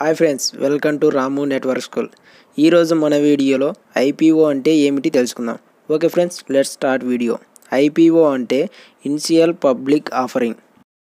hi friends welcome to Ramu network school ఈరోజు మన వీడియోలో ఐపీఓ అంటే ఏమిటి తెలుసుకుందాం okay friends let's start video IPO అంటే ఇనిషియల్ పబ్లిక్ ఆఫరింగ్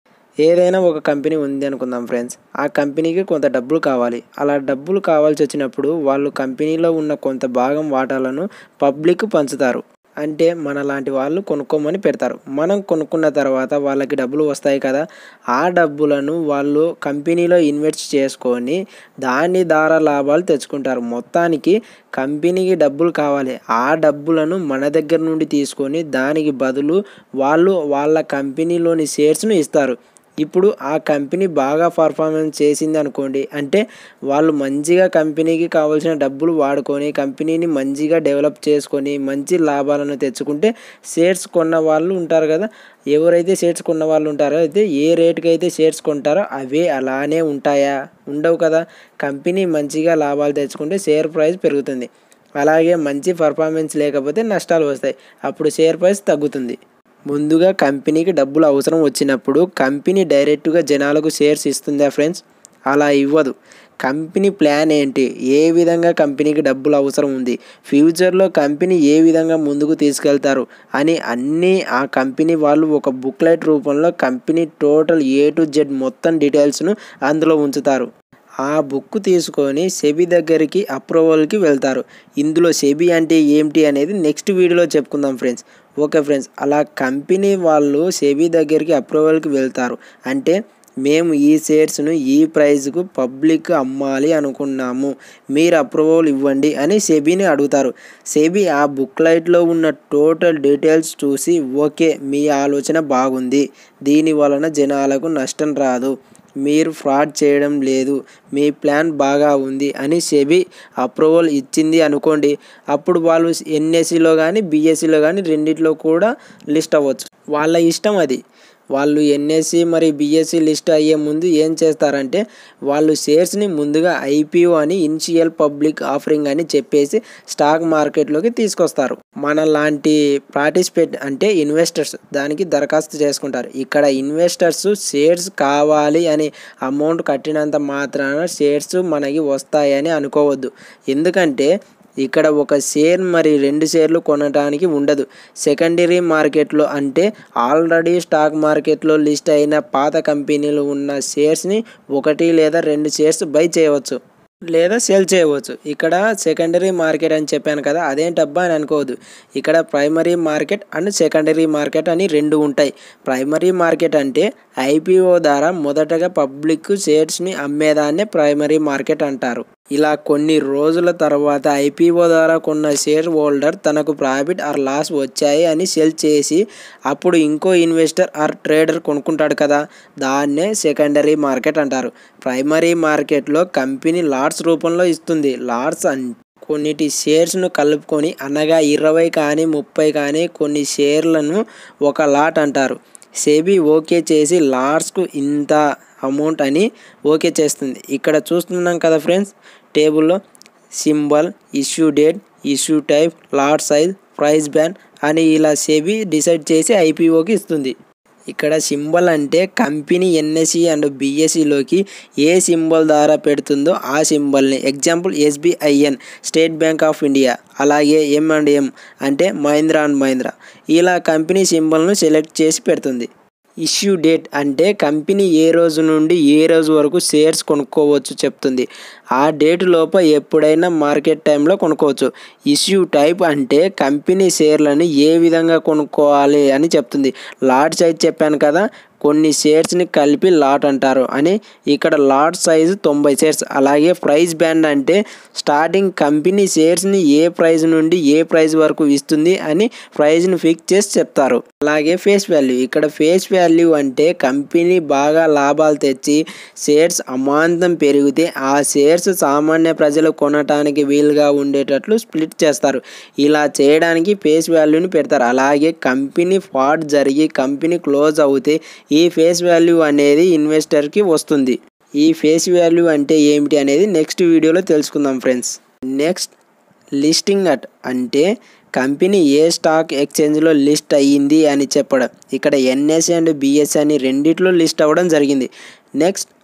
ఏదైనా ఒక కంపెనీ ఉంది అనుకుందాం ఫ్రెండ్స్ ఆ కంపెనీకి కొంత డబ్బులు కావాలి అలా డబ్బులు కావాల్సి వచ్చినప్పుడు వాళ్ళు కంపెనీలో ఉన్న కొంత భాగం వాటాలను పబ్లిక్ పంచుతారు అంటే మన లాంటి వాళ్ళు కొనుక్కోమని పెడతారు మనం కొనుక్కున్న తర్వాత వాళ్ళకి డబ్బులు వస్తాయి కదా ఆ డబ్బులను వాళ్ళు కంపెనీలో ఇన్వెస్ట్ చేసుకొని దాని ద్వారా లాభాలు తెచ్చుకుంటారు మొత్తానికి కంపెనీకి డబ్బులు కావాలి ఆ డబ్బులను మన దగ్గర నుండి తీసుకొని దానికి బదులు వాళ్ళు వాళ్ళ కంపెనీలోని షేర్స్ను ఇస్తారు ఇప్పుడు ఆ కంపెనీ బాగా పర్ఫార్మెన్స్ చేసింది అనుకోండి అంటే వాళ్ళు మంచిగా కంపెనీకి కావాల్సిన డబ్బులు వాడుకొని కంపెనీని మంచిగా డెవలప్ చేసుకొని మంచి లాభాలను తెచ్చుకుంటే షేర్స్ కొన్న వాళ్ళు ఉంటారు కదా ఎవరైతే షేర్స్ కొన్న వాళ్ళు ఉంటారో అయితే ఏ రేటుకి అయితే షేర్స్ కొంటారో అవే అలానే ఉంటాయా ఉండవు కదా కంపెనీ మంచిగా లాభాలు తెచ్చుకుంటే షేర్ ప్రైస్ పెరుగుతుంది అలాగే మంచి పర్ఫార్మెన్స్ లేకపోతే నష్టాలు వస్తాయి అప్పుడు షేర్ ప్రైస్ తగ్గుతుంది ముందుగా కంపెనీకి డబ్బులు అవసరం వచ్చినప్పుడు కంపెనీ డైరెక్ట్గా జనాలకు షేర్స్ ఇస్తుందా ఫ్రెండ్స్ అలా ఇవ్వదు కంపెనీ ప్లాన్ ఏంటి ఏ విధంగా కంపెనీకి డబ్బులు అవసరం ఉంది ఫ్యూచర్లో కంపెనీ ఏ విధంగా ముందుకు తీసుకెళ్తారు అని అన్నీ ఆ కంపెనీ వాళ్ళు ఒక బుక్లెట్ రూపంలో company total A to Z మొత్తం డీటెయిల్స్ను అందులో ఉంచుతారు ఆ బుక్ తీసుకొని సెబీ దగ్గరికి అప్రూవల్కి వెళ్తారు ఇందులో సెబీ అంటే ఏమిటి అనేది నెక్స్ట్ వీడియోలో చెప్పుకుందాం ఫ్రెండ్స్ ఓకే ఫ్రెండ్స్ అలా కంపెనీ వాళ్ళు సెబీ దగ్గరికి అప్రూవల్కి వెళ్తారు అంటే మేము ఈ షేర్స్ను ఈ ప్రైస్కు పబ్లిక్ అమ్మాలి అనుకున్నాము మీరు అప్రూవల్ ఇవ్వండి అని సెబీని అడుగుతారు సెబీ ఆ బుక్లైట్లో ఉన్న టోటల్ డీటెయిల్స్ చూసి ఓకే మీ ఆలోచన బాగుంది దీని వలన జనాలకు నష్టం రాదు మీరు ఫ్రాడ్ చేయడం లేదు మీ ప్లాన్ బాగా ఉంది అని సెబీ అప్రూవల్ ఇచ్చింది అనుకోండి అప్పుడు వాళ్ళు ఎన్ఎస్సిలో కానీ బీఎస్సీలో కానీ రెండిట్లో కూడా లిస్ట్ అవ్వచ్చు వాళ్ళ ఇష్టం అది వాళ్ళు ఎన్ఎస్సి మరి బీఎస్సీ లిస్ట్ అయ్యే ముందు ఏం చేస్తారంటే వాళ్ళు షేర్స్ని ముందుగా ఐపీఓ అని ఇనిషియల్ పబ్లిక్ ఆఫరింగ్ అని చెప్పేసి స్టాక్ మార్కెట్లోకి తీసుకొస్తారు మన లాంటి పార్టిసిపేట్ అంటే ఇన్వెస్టర్స్ దానికి దరఖాస్తు చేసుకుంటారు ఇక్కడ ఇన్వెస్టర్స్ షేర్స్ కావాలి అని అమౌంట్ కట్టినంత మాత్రాన షేర్స్ మనకి వస్తాయని అనుకోవద్దు ఎందుకంటే ఇక్కడ ఒక షేర్ మరి రెండు షేర్లు కొనడానికి ఉండదు సెకండరీ మార్కెట్లో అంటే ఆల్రెడీ స్టాక్ మార్కెట్లో లిస్ట్ అయిన పాత కంపెనీలు ఉన్న షేర్స్ని ఒకటి లేదా రెండు షేర్స్ బై చేయవచ్చు లేదా సేల్ చేయవచ్చు ఇక్కడ సెకండరీ మార్కెట్ అని చెప్పాను కదా అదేంటబ్బా అని అనుకోవద్దు ఇక్కడ primary market and secondary market అని రెండు ఉంటాయి ప్రైమరీ మార్కెట్ అంటే ఐపీఓ ద్వారా మొదటగా పబ్లిక్ షేర్స్ని అమ్మేదాన్నే ప్రైమరీ మార్కెట్ అంటారు ఇలా కొన్ని రోజుల తర్వాత ఐపీఓ ద్వారా కొన్న షేర్ హోల్డర్ తనకు ప్రాఫిట్ ఆర్ లాస్ వచ్చాయి అని సెల్ చేసి అప్పుడు ఇంకో ఇన్వెస్టర్ ఆర్ ట్రేడర్ కొనుక్కుంటాడు కదా దాన్నే సెకండరీ మార్కెట్ అంటారు ప్రైమరీ మార్కెట్లో కంపెనీ లాట్స్ రూపంలో ఇస్తుంది లాట్స్ అంటే కొన్నిటి షేర్స్ను కలుపుకొని అనగా ఇరవై కానీ ముప్పై కానీ కొన్ని షేర్లను ఒక లాట్ అంటారు సెబీ ఓకే చేసి లాట్స్కు ఇంత అమౌంట్ అని ఓకే చేస్తుంది ఇక్కడ చూస్తున్నాం కదా ఫ్రెండ్స్ టేబుల్లో symbol issue date issue type lot size price band అని ఇలా సెబీ డిసైడ్ చేసి ఐపీఓకి ఇస్తుంది ఇక్కడ సింబల్ అంటే కంపెనీ ఎన్ఎస్సి అండ్ బిఎస్సిలోకి ఏ సింబల్ ద్వారా పెడుతుందో ఆ సింబల్ని ఎగ్జాంపుల్ ఎస్బిఐఎన్ స్టేట్ బ్యాంక్ ఆఫ్ ఇండియా అలాగే ఎం అండ్ ఎం అంటే మహీంద్రా అండ్ మహీంద్రా ఇలా కంపెనీ సింబల్ను సెలెక్ట్ చేసి పెడుతుంది ఇష్యూ డేట్ అంటే కంపెనీ ఏ రోజు నుండి ఏ రోజు వరకు షేర్స్ కొనుక్కోవచ్చు చెప్తుంది ఆ డేట్ లోప ఎప్పుడైనా మార్కెట్ టైంలో కొనుక్కోవచ్చు ఇష్యూ టైప్ అంటే కంపెనీ షేర్లను ఏ విధంగా కొనుక్కోవాలి అని చెప్తుంది లాట్ సైజ్ చెప్పాను కదా కొన్ని షేర్స్ని కలిపి లాట్ అంటారు అని ఇక్కడ లాట్ సైజు తొంభై షేర్స్ అలాగే ప్రైస్ బ్యాండ్ అంటే స్టార్టింగ్ కంపెనీ షేర్స్ని ఏ ప్రైస్ నుండి ఏ ప్రైస్ వరకు ఇస్తుంది అని ప్రైస్ని ఫిక్స్ చేసి చెప్తారు అలాగే ఫేస్ వాల్యూ ఇక్కడ ఫేస్ వాల్యూ అంటే కంపెనీ బాగా లాభాలు తెచ్చి షేర్స్ అమాంతం పెరిగితే ఆ షేర్స్ సామాన్య ప్రజలు కొనటానికి వీలుగా ఉండేటట్లు స్ప్లిట్ చేస్తారు ఇలా చేయడానికి ఫేస్ వాల్యూని పెడతారు అలాగే కంపెనీ ఫ్రాడ్ జరిగి కంపెనీ క్లోజ్ అవుతే ఈ ఫేస్ వాల్యూ అనేది ఇన్వెస్టర్కి వస్తుంది ఈ ఫేస్ వాల్యూ అంటే ఏమిటి అనేది నెక్స్ట్ వీడియోలో తెలుసుకుందాం ఫ్రెండ్స్ నెక్స్ట్ లిస్టింగ్ అట్ అంటే కంపెనీ ఏ స్టాక్ ఎక్స్చేంజ్లో లిస్ట్ అయ్యింది అని చెప్పడం ఇక్కడ ఎన్ఎస్ అండ్ బిఎస్ అని రెండిట్లో లిస్ట్ అవ్వడం జరిగింది నెక్స్ట్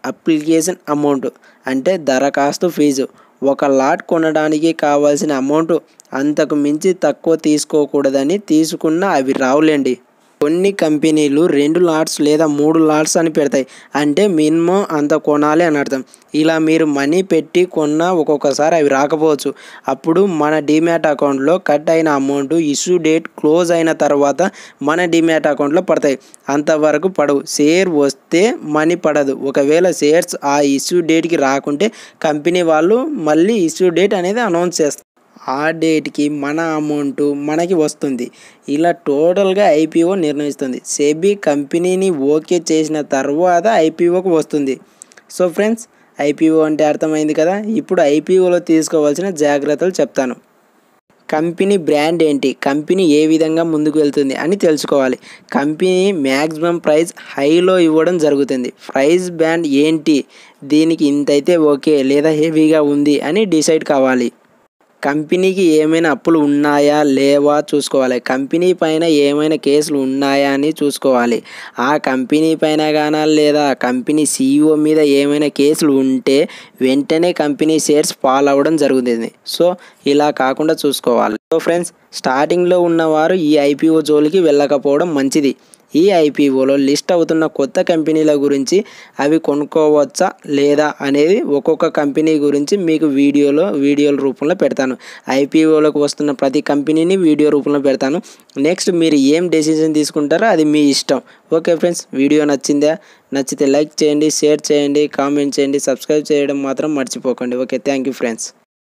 అప్లికేషన్ అమౌంట్ అంటే దరఖాస్తు ఫీజు ఒక లాట్ కొనడానికి కావాల్సిన అమౌంట్ అంతకు మించి తక్కువ తీసుకోకూడదని తీసుకున్న అవి రావులేండి కొన్ని కంపెనీలు రెండు లాట్స్ లేదా మూడు లాట్స్ అని పెడతాయి అంటే మినిమం అంత కొనాలి అని అర్థం ఇలా మీరు మనీ పెట్టి కొన్నా ఒక్కొక్కసారి అవి రాకపోవచ్చు అప్పుడు మన డిమ్యాట్ అకౌంట్లో కట్ అయిన అమౌంట్ ఇష్యూ డేట్ క్లోజ్ అయిన తర్వాత మన డిమ్యాట్ అకౌంట్లో పడతాయి అంతవరకు పడవు షేర్ వస్తే మనీ పడదు ఒకవేళ షేర్స్ ఆ ఇష్యూ డేట్కి రాకుంటే కంపెనీ వాళ్ళు మళ్ళీ ఇష్యూ డేట్ అనేది అనౌన్స్ చేస్తారు ఆ డేట్కి మన అమౌంట్ మనకి వస్తుంది ఇలా టోటల్గా ఐపీఓ నిర్ణయిస్తుంది సెబీ కంపెనీని ఓకే చేసిన తర్వాత ఐపీఓకి వస్తుంది సో ఫ్రెండ్స్ ఐపీఓ అంటే అర్థమైంది కదా ఇప్పుడు ఐపీఓలో తీసుకోవాల్సిన జాగ్రత్తలు చెప్తాను కంపెనీ బ్రాండ్ ఏంటి కంపెనీ ఏ విధంగా ముందుకు వెళ్తుంది అని తెలుసుకోవాలి కంపెనీ మ్యాక్సిమం ప్రైస్ హైలో ఇవ్వడం జరుగుతుంది ప్రైస్ బ్యాండ్ ఏంటి దీనికి ఇంతైతే ఓకే లేదా హెవీగా ఉంది అని డిసైడ్ కావాలి కంపెనీకి ఏమైనా అప్పులు ఉన్నాయా లేవా చూసుకోవాలి కంపెనీ పైన ఏమైనా కేసులు ఉన్నాయా అని చూసుకోవాలి ఆ కంపెనీ పైన గానా లేదా కంపెనీ సీఈఓ మీద ఏమైనా కేసులు ఉంటే వెంటనే కంపెనీ షేర్స్ ఫాల్ అవ్వడం జరుగుతుంది సో ఇలా కాకుండా చూసుకోవాలి సో ఫ్రెండ్స్ స్టార్టింగ్లో ఉన్నవారు ఈ ఐపీఓ జోలికి వెళ్ళకపోవడం మంచిది ఈ ఐపీఓలో లిస్ట్ అవుతున్న కొత్త కంపెనీల గురించి అవి కొనుక్కోవచ్చా లేదా అనేది ఒక్కొక్క కంపెనీ గురించి మీకు వీడియోలో వీడియోల రూపంలో పెడతాను ఐపీఓలోకి వస్తున్న ప్రతి కంపెనీని వీడియో రూపంలో పెడతాను నెక్స్ట్ మీరు ఏం డెసిషన్ తీసుకుంటారో అది మీ ఇష్టం ఓకే ఫ్రెండ్స్ వీడియో నచ్చిందా నచ్చితే లైక్ చేయండి షేర్ చేయండి కామెంట్ చేయండి సబ్స్క్రైబ్ చేయడం మాత్రం మర్చిపోకండి ఓకే థ్యాంక్ యూ ఫ్రెండ్స్